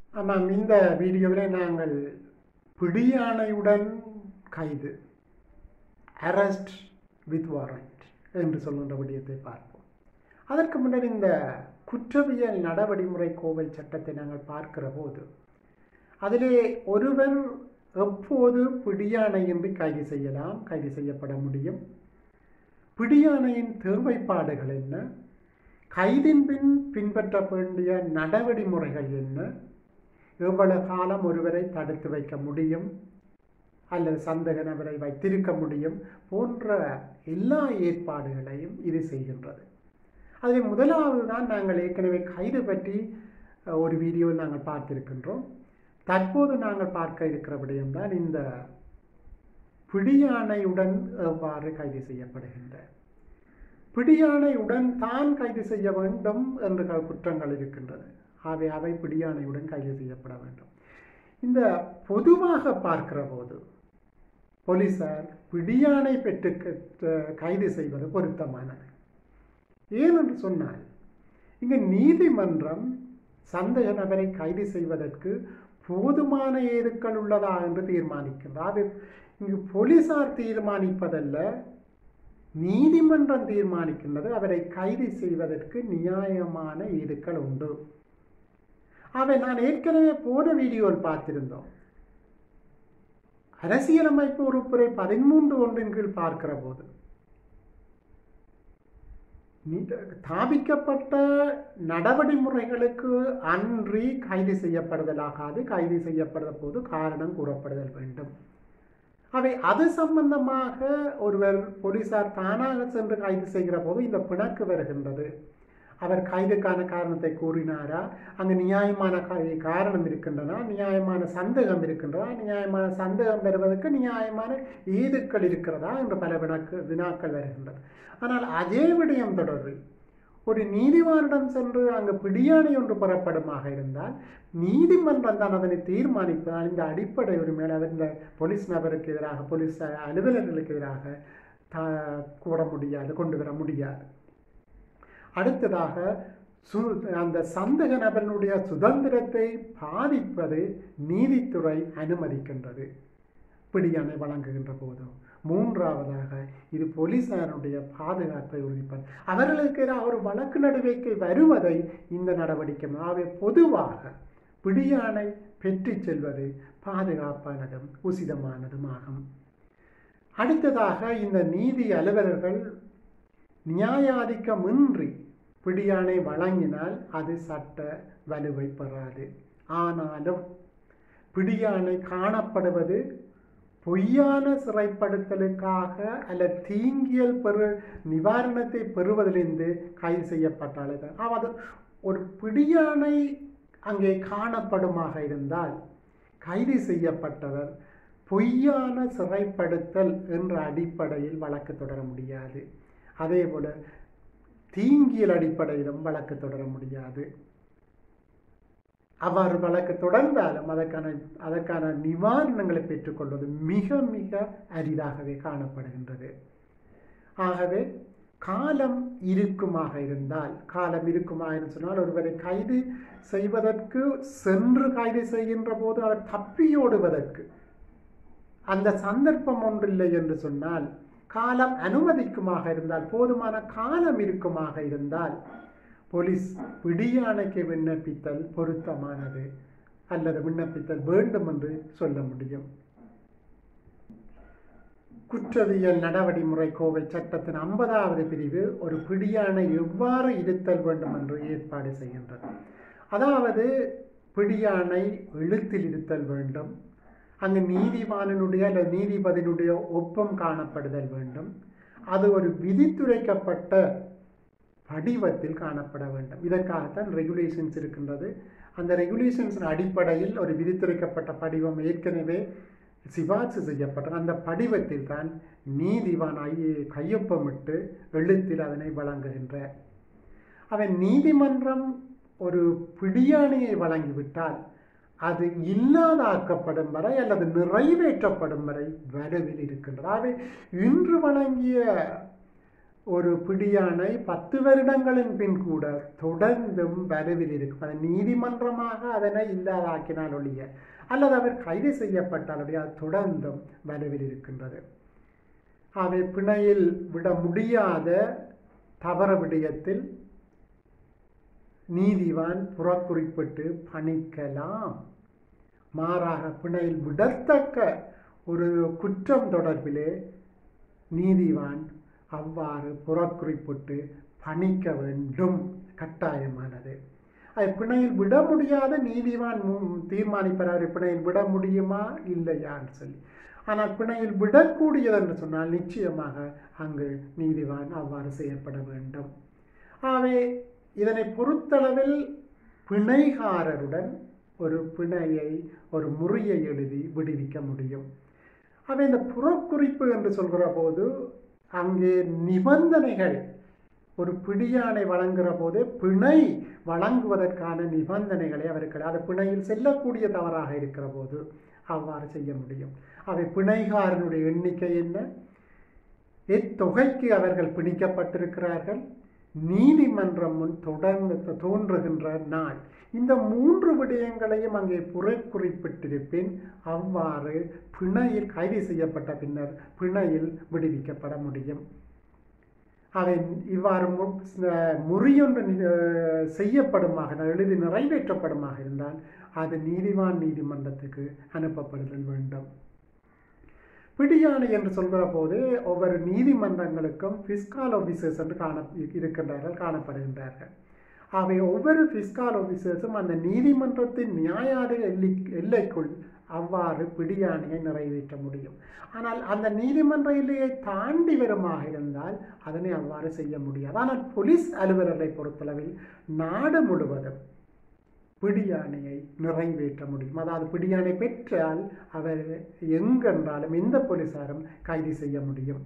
ஆமாம் இந்த வீடியோவில் நாங்கள் பிடியாணையுடன் கைது அரெஸ்ட் வித் வாரண்ட் என்று சொல்கின்ற விடயத்தை பார்ப்போம் அதற்கு முன்னர் இந்த குற்றவியல் நடவடிமுறை கோவை சட்டத்தை நாங்கள் பார்க்கிற போது அதிலே ஒருவர் எப்போது பிடியாணையின்றி கைது செய்யலாம் கைது செய்யப்பட முடியும் பிடியாணையின் தேவைப்பாடுகள் என்ன கைதின் பின் பின்பற்ற வேண்டிய நடவடிமுறைகள் என்ன எவ்வளவு காலம் ஒருவரை தடுத்து வைக்க முடியும் அல்லது சந்தக நபரை வைத்திருக்க முடியும் போன்ற எல்லா ஏற்பாடுகளையும் இது செய்கின்றது அதில் முதலாவது தான் நாங்கள் ஏற்கனவே கைது பற்றி அஹ், ஒரு வீடியோவில் நாங்கள் பார்த்திருக்கின்றோம் தற்போது நாங்கள் பார்க்க இருக்கிற விடயம்தான் இந்த பிடியாணையுடன் எவ்வாறு கைது செய்யப்படுகின்ற பிடியாணையுடன் தான் கைது செய்ய வேண்டும் என்ற க- குற்றங்கள் இருக்கின்றது அவை அவை பிடியாணையுடன் கைது செய்யப்பட வேண்டும் இந்த பொதுவாக பார்க்கிற போது போலீசார் பிடியாணை பெற்று க- கைது செய்வது பொருத்தமானது ஏனென்று சொன்னால் இங்கு நீதிமன்றம் சந்தேக நபரை கைது செய்வதற்கு போதுமான ஏதுக்கள் உள்ளதா என்று தீர்மானிக்கின்றார் அது இங்கு போலீசார் தீர்மானிப்பதல்ல நீதிமன்றம் தீர்மானிக்கின்றது அவரை கைது செய்வதற்கு நியாயமான ஏதுக்கள் உண்டு அவை நான் ஏற்கனவே போன வீடியோவில் பார்த்திருந்தோம் அரசியலமைப்பு உறுப்புரை பதிமூன்று ஒன்றின் கீழ் பார்க்கிற போது நீ- தாபிக்கப்பட்ட நடவடிமுறைகளுக்கு அன்றி கைது செய்யப்படுதலாகாது கைது செய்யப்படுத போது காரணம் கூறப்படுதல் வேண்டும் அவை அது சம்பந்தமாக ஒருவர் போலீசார் தானாக சென்று கைது செய்கிற போது இந்த பிணக்கு வருகின்றது அவர் கைதுக்கான காரணத்தை கூறினாரா அங்கு நியாயமான கா- காரணம் இருக்கின்றனா நியாயமான சந்தேகம் இருக்கின்றதா நியாயமான சந்தேகம் பெறுவதற்கு நியாயமான ஏதுக்கள் இருக்கிறதா என்று பல வினாக்கு வினாக்கள் வருகின்றது ஆனால் அதே விடயம் தொடர்பில் ஒரு நீதிவானிடம் சென்று அங்கு பிடியாணை ஒன்று பெறப்படுமாக இருந்தால் நீதிமன்றம் தான் அதனை தீர்மானிப்பதால் இந்த அடிப்படை உரிமையில் அவர் இந்த போலீஸ் நபருக்கு எதிராக போலீஸ் அலுவலர்களுக்கு எதிராக தா- கூற முடியாது கொண்டு வர முடியாது அடுத்ததாக சு அந்த சந்தக நபனுடைய சுதந்திரத்தை பாதிப்பது நீதித்துறை அனுமதிக்கின்றது பிடியாணை வழங்குகின்ற போது மூன்றாவதாக இது போலீசாருடைய பாதுகாப்பை உறுதிப்பது அவர்களுக்கு எதிராக ஒரு வழக்கு நடவடிக்கை வருவதை இந்த நடவடிக்கை ஆகவே பொதுவாக பிடியாணை பெற்றுச் செல்வது பாதுகாப்பானதும் உசிதமானதுமாகும் அடுத்ததாக இந்த நீதி அலுவலர்கள் நியாயாதிக்கமின்றி பிடியாணை வழங்கினால் அது சட்ட வலுவை பெறாது ஆனாலும் பிடியாணை காணப்படுவது பொய்யான சிறைப்படுத்தலுக்காக அல்லது தீங்கியல் பெறு நிவாரணத்தை பெறுவதிலிருந்து கைது செய்யப்பட்டாலே தான் அதாவது ஒரு பிடியாணை அங்கே காணப்படுமாக இருந்தால் கைது செய்யப்பட்டவர் பொய்யான சிறைப்படுத்தல் என்ற அடிப்படையில் வழக்கு தொடர முடியாது அதே போல தீங்கியல் அடிப்படையிலும் வழக்கு தொடர முடியாது அவ்வாறு வழக்கு தொடர்ந்தாலும் அதற்கான அதற்கான நிவாரணங்களை பெற்றுக்கொள்வது மிக மிக அரிதாகவே காணப்படுகின்றது ஆகவே காலம் இருக்குமாக இருந்தால் காலம் இருக்குமாக என்று சொன்னால் ஒருவரை கைது செய்வதற்கு சென்று கைது செய்கின்ற போது அவர் தப்பியோடுவதற்கு அந்த சந்தர்ப்பம் ஒன்றில்லை என்று சொன்னால் காலம் அனுமதிக்குமாக இருந்தால் போதுமான காலம் இருக்குமாக இருந்தால் போலீஸ் பிடியாணைக்கு விண்ணப்பித்தல் பொருத்தமானது அல்லது விண்ணப்பித்தல் வேண்டும் என்று சொல்ல முடியும் குற்றவியல் நடவடிமுறை கோவை சட்டத்தின் ஐம்பதாவது பிரிவு ஒரு பிடியாணை எவ்வாறு இருத்தல் வேண்டும் என்று ஏற்பாடு செய்கின்றது அதாவது பிடியாணை எழுத்தில் இருத்தல் வேண்டும் அங்கு நீதிவானினுடைய அல்லது நீதிபதியினுடைய ஒப்பம் காணப்படுதல் வேண்டும் அது ஒரு விதித்துரைக்கப்பட்ட படிவத்தில் காணப்பட வேண்டும் இதற்காகத்தான் ரெகுலேஷன்ஸ் இருக்கின்றது அந்த ரெகுலேஷன்ஸின் அடிப்படையில் ஒரு விதித்துரைக்கப்பட்ட படிவம் ஏற்கனவே சிபார்சு செய்யப்பட்ட அந்த படிவத்தில் தான் நீதிவான் ஐ- கையொப்பமிட்டு எழுத்தில் அதனை வழங்குகின்ற அவன் நீதிமன்றம் ஒரு பிடியாணையை வழங்கிவிட்டால் அது இல்லாதாக்கப்படும் வரை அல்லது நிறைவேற்றப்படும் வரை வலுவில் இருக்கின்றது ஆகவே இன்று வழங்கிய ஒரு பிடியானை பத்து வருடங்களின் பின் கூட தொடர்ந்தும் வலுவில் இருக்கும் அது நீதிமன்றமாக அதனை இல்லாதாக்கினால் ஒழிய அல்லது அவர் கைது செய்யப்பட்டால் ஒழிய அது தொடர்ந்தும் வலுவில் இருக்கின்றது அவை பிணையில் விட முடியாத தவற விடயத்தில் நீதிவான் புறக்குறிப்பிட்டு பணிக்கலாம் மாறாக பிணையில் விடத்தக்க ஒரு குற்றம் தொடர்பிலே நீதிவான் அவ்வாறு புறக்குறிப்பிட்டு பணிக்க வேண்டும் கட்டாயமானது அது பிணையில் விட முடியாத நீதிவான் மு- தீர்மானிப்பார் அவர் பிணையில் விட முடியுமா இல்லையான்னு சொல்லி ஆனால் பிணையில் விடக்கூடியது என்று சொன்னால் நிச்சயமாக அங்கு நீதிவான் அவ்வாறு செய்யப்பட வேண்டும் ஆகவே இதனை பொறுத்தளவில் பிணைகாரருடன் ஒரு பிணையை ஒரு முறையை எழுதி விடுவிக்க முடியும் அவை இந்த புறக்குறிப்பு என்று சொல்கிற போது அங்கே நிபந்தனைகள் ஒரு பிடியானை வழங்குகிற போது பிணை வழங்குவதற்கான நிபந்தனைகளை அவருக்கு அது பிணையில் செல்லக்கூடிய தவறாக இருக்கிற போது அவ்வாறு செய்ய முடியும் அவை பிணைகாரனுடைய எண்ணிக்கை என்ன எத்தொகைக்கு அவர்கள் பிணிக்கப்பட்டிருக்கிறார்கள் நீதிமன்றம் முன் தொடர்ந்து தோன்றுகின்ற நாள் இந்த மூன்று விடயங்களையும் அங்கே புரை குறிப்பிட்டிருப்பின் அவ்வாறு பிணையில் கைது செய்யப்பட்ட பின்னர் பிணையில் விடுவிக்கப்பட முடியும் அவை இவ்வாறு மு- அஹ் முறியொன்று நி- அஹ் செய்யப்படுமாக எழுதி நிறைவேற்றப்படுமாக இருந்தால் அது நீதிவான் நீதிமன்றத்துக்கு அனுப்பப்படுதல் வேண்டும் பிடியாணை என்று சொல்கிற போது ஒவ்வொரு நீதிமன்றங்களுக்கும் பிஸ்கால் ஆஃபீஸர்ஸ் என்று காண இருக்கின்றார்கள் காணப்படுகின்றார்கள் அவை ஒவ்வொரு பிஸ்கால் ஆஃபீஸர்ஸும் அந்த நீதிமன்றத்தின் நியாயாத எல்லை எல்லைக்குள் அவ்வாறு பிடியாணையை நிறைவேற்ற முடியும் ஆனால் அந்த நீதிமன்ற எல்லையை தாண்டி வருமாக இருந்தால் அதனை அவ்வாறு செய்ய முடியாது ஆனால் போலீஸ் அலுவலரை பொறுத்தளவில் நாடு முழுவதும் பிடியாணையை நிறைவேற்ற முடியும் அதாவது பிடியாணை பெற்றால் அவர் எங்கென்றாலும் எந்த போலீசாரும் கைது செய்ய முடியும்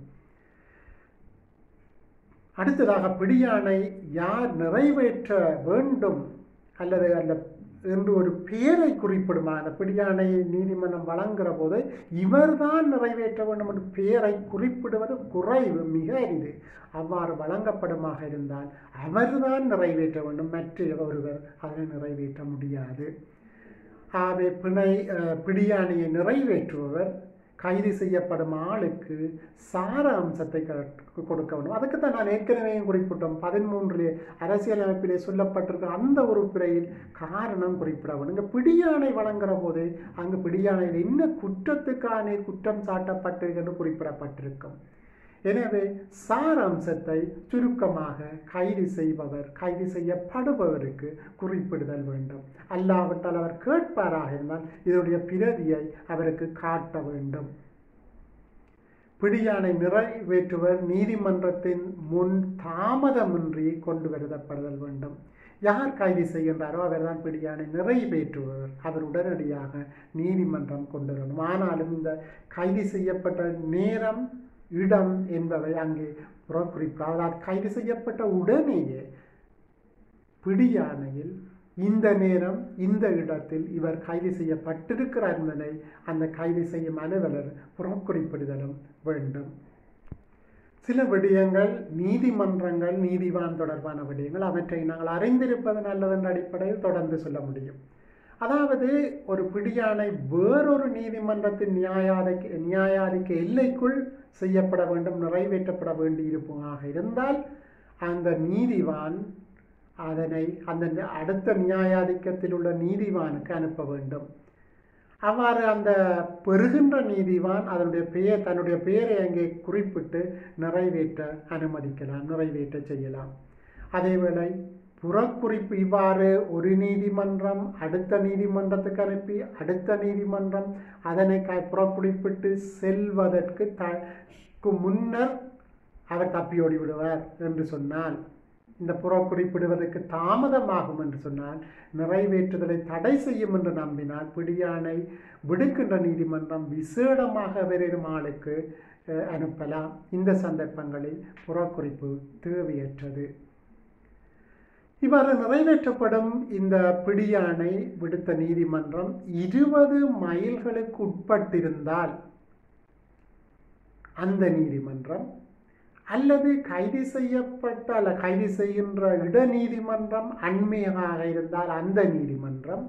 அடுத்ததாக பிடியாணை யார் நிறைவேற்ற வேண்டும் அல்லது அந்த என்று ஒரு பெயரை குறிப்பிடுமா அந்த பிடியாணையை நீதிமன்றம் வழங்குகிற போது இவர்தான் நிறைவேற்ற வேண்டும் என்று பெயரை குறிப்பிடுவது குறைவு மிக அரிது அவ்வாறு வழங்கப்படுமாக இருந்தால் அவர்தான் நிறைவேற்ற வேண்டும் மற்ற ஒருவர் அதனை நிறைவேற்ற முடியாது ஆகவே பிணை அஹ், பிடியாணையை நிறைவேற்றுபவர் கைது செய்யப்படும் ஆளுக்கு சார அம்சத்தை க- கொடுக்க வேண்டும் அதுக்கு தான் நான் ஏற்கனவே குறிப்பிட்டோம் பதிமூன்றிலே அரசியலமைப்பிலே சொல்லப்பட்டிருக்கிற அந்த உறுப்பினையில் காரணம் குறிப்பிட வேண்டும் இங்கே பிடியாணை வழங்குற போது அங்கு பிடியாணையில் என்ன குற்றத்துக்கான குற்றம் சாட்டப்பட்டிருக்கு என்று குறிப்பிடப்பட்டிருக்கும் எனவே சாராம்சத்தை சுருக்கமாக கைது செய்பவர் கைது செய்யப்படுபவருக்கு குறிப்பிடுதல் வேண்டும் அல்லாவிட்டால் அவர் கேட்பாராக இருந்தால் இதனுடைய பிரதியை அவருக்கு காட்ட வேண்டும் பிடியானை நிறைவேற்றுவர் நீதிமன்றத்தின் முன் தாமதமின்றி கொண்டு வருதப்படுதல் வேண்டும் யார் கைது செய்கின்றாரோ அவர்தான் பிடியானை நிறைவேற்றுபவர் அவர் உடனடியாக நீதிமன்றம் கொண்டு வரணும் ஆனாலும் இந்த கைது செய்யப்பட்ட நேரம் இடம் என்பவை அங்கே புறக்குறிப்பு அதாவது கைது செய்யப்பட்ட உடனேயே பிடியானையில் இந்த நேரம் இந்த இடத்தில் இவர் கைது செய்யப்பட்டிருக்கிறார் என்பதை அந்த கைது செய்யும் அலுவலர் புறக்குறிப்பிடுதலும் வேண்டும் சில விடயங்கள் நீதிமன்றங்கள் நீதிவான் தொடர்பான விடயங்கள் அவற்றை நாங்கள் அறிந்திருப்பது நல்லது என்ற அடிப்படையில் தொடர்ந்து சொல்ல முடியும் அதாவது ஒரு பிடியானை வேறொரு நீதிமன்றத்தின் நியாயாதிக்க நியாயாதிக்க எல்லைக்குள் செய்யப்பட வேண்டும் நிறைவேற்றப்பட வேண்டி இருப்பதாக இருந்தால் அந்த நீதிவான் அதனை அந்த அடுத்த நியாயாதிக்கத்தில் உள்ள நீதிவானுக்கு அனுப்ப வேண்டும் அவ்வாறு அந்த பெறுகின்ற நீதிவான் அதனுடைய பெயர் தன்னுடைய பெயரை அங்கே குறிப்பிட்டு நிறைவேற்ற அனுமதிக்கலாம் நிறைவேற்ற செய்யலாம் அதேவேளை புறக்குறிப்பு இவ்வாறு ஒரு நீதிமன்றம் அடுத்த நீதிமன்றத்துக்கு அனுப்பி அடுத்த நீதிமன்றம் அதனை க புறக்குறிப்பிட்டு செல்வதற்கு தக்கு முன்னர் அவர் தப்பியோடி விடுவார் என்று சொன்னால் இந்த புறக்குறிப்பிடுவதற்கு தாமதமாகும் என்று சொன்னால் நிறைவேற்றுதலை தடை செய்யும் என்று நம்பினால் பிடியானை விடுக்கின்ற நீதிமன்றம் விசேடமாக வேறும் ஆளுக்கு அஹ், அனுப்பலாம் இந்த சந்தர்ப்பங்களில் புறக்குறிப்பு தேவையற்றது இவ்வாறு நிறைவேற்றப்படும் இந்த பிடியானை விடுத்த நீதிமன்றம் இருபது மைல்களுக்கு உட்பட்டிருந்தால் அந்த நீதிமன்றம் அல்லது கைது செய்யப்பட்ட அல்ல கைது செய்கின்ற இட நீதிமன்றம் அண்மையாக இருந்தால் அந்த நீதிமன்றம்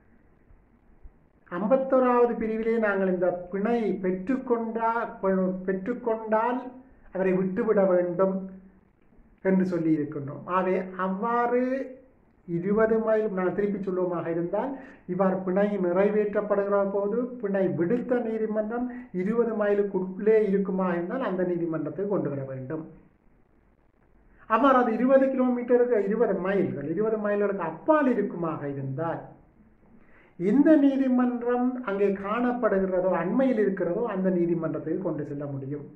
ஐம்பத்தோராவது பிரிவிலே நாங்கள் இந்த பிணை பெற்றுக்கொண்டா பெற்றுக்கொண்டால் அவரை விட்டுவிட வேண்டும் என்று சொல்லி இருக்கின்றோம் ஆகவே அவ்வாறு இருபது மைல் நான் திருப்பி சொல்லுவோமாக இருந்தால் இவ்வாறு பிணை நிறைவேற்றப்படுகிற போது பிணை விடுத்த நீதிமன்றம் இருபது மைலுக்குள்ளே இருக்குமா இருந்தால் அந்த நீதிமன்றத்தை கொண்டு வர வேண்டும் அவ்வாறு அது இருபது கிலோமீட்டருக்கு இருபது மைல்கள் இருபது மைல்களுக்கு அப்பால் இருக்குமாக இருந்தால் எந்த நீதிமன்றம் அங்கே காணப்படுகிறதோ அண்மையில் இருக்கிறதோ அந்த நீதிமன்றத்துக்கு கொண்டு செல்ல முடியும்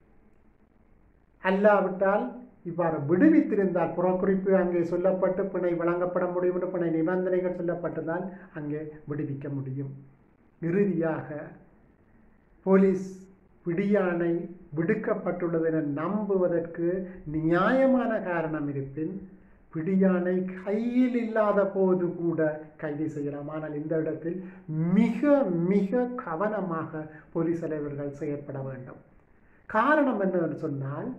அல்லாவிட்டால் இவ்வாறு விடுவித்திருந்தால் புறக்குறிப்பு அங்கே சொல்லப்பட்டு பிணை வழங்கப்பட முடியும் என்று பிணை நிபந்தனைகள் சொல்லப்பட்டதால் அங்கே விடுவிக்க முடியும் இறுதியாக போலீஸ் பிடியாணை விடுக்கப்பட்டுள்ளது என நம்புவதற்கு நியாயமான காரணம் இருப்பின் பிடியாணை கையில் இல்லாத போது கூட கைது செய்யலாம் ஆனால் இந்த இடத்தில் மிக மிக கவனமாக போலீஸ் தலைவர்கள் செயற்பட வேண்டும் காரணம் என்னவென்று சொன்னால்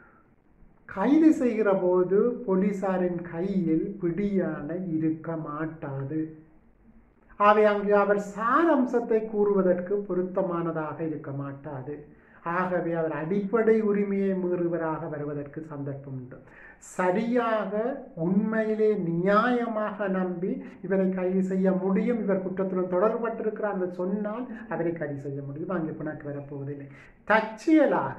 கைது செய்கிற போது போலீசாரின் கையில் பிடியாணை இருக்க மாட்டாது அவை அங்கு அவர் சாரம்சத்தை கூறுவதற்கு பொருத்தமானதாக இருக்க மாட்டாது ஆகவே அவர் அடிப்படை உரிமையை மீறுவராக வருவதற்கு சந்தர்ப்பம் உண்டு சரியாக உண்மையிலே நியாயமாக நம்பி இவரை கைது செய்ய முடியும் இவர் குற்றத்துடன் தொடர்பட்டிருக்கிறார் என்று சொன்னால் அவரை கைது செய்ய முடியும் அங்கே பிணக்கு வரப்போவதில்லை தற்செயலாக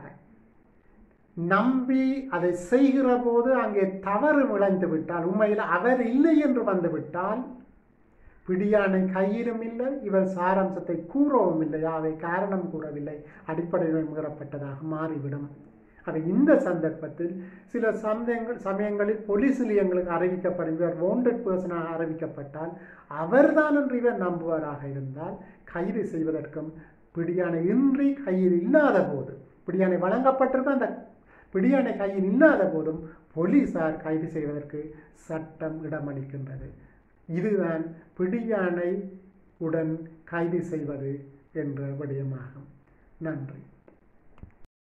நம்பி அதை செய்கிற போது அங்கே தவறு விளைந்து விட்டால் உண்மையில் அவர் இல்லை என்று வந்துவிட்டால் பிடியானை கையிலும் இல்லை இவர் சாராம்சத்தை கூறவும் இல்லை அவை காரணம் கூறவில்லை அடிப்படையில் மீறப்பட்டதாக மாறிவிடும் அவை இந்த சந்தர்ப்பத்தில் சில சமயங்கள் சமயங்களில் போலீஸ் நிலையங்களுக்கு அறிவிக்கப்படும் இவர் வாண்டட் பர்சனாக அறிவிக்கப்பட்டால் அவர்தான் என்று இவர் நம்புவராக இருந்தால் கைது செய்வதற்கும் பிடியானை இன்றி கையில் இல்லாத போது பிடியானை வழங்கப்பட்டிருக்க அந்த பிடியானை கையில் இல்லாத போதும் போலீசார் கைது செய்வதற்கு சட்டம் இடமளிக்கின்றது இதுதான் பிடியானை உடன் கைது செய்வது என்ற விடயமாகும் நன்றி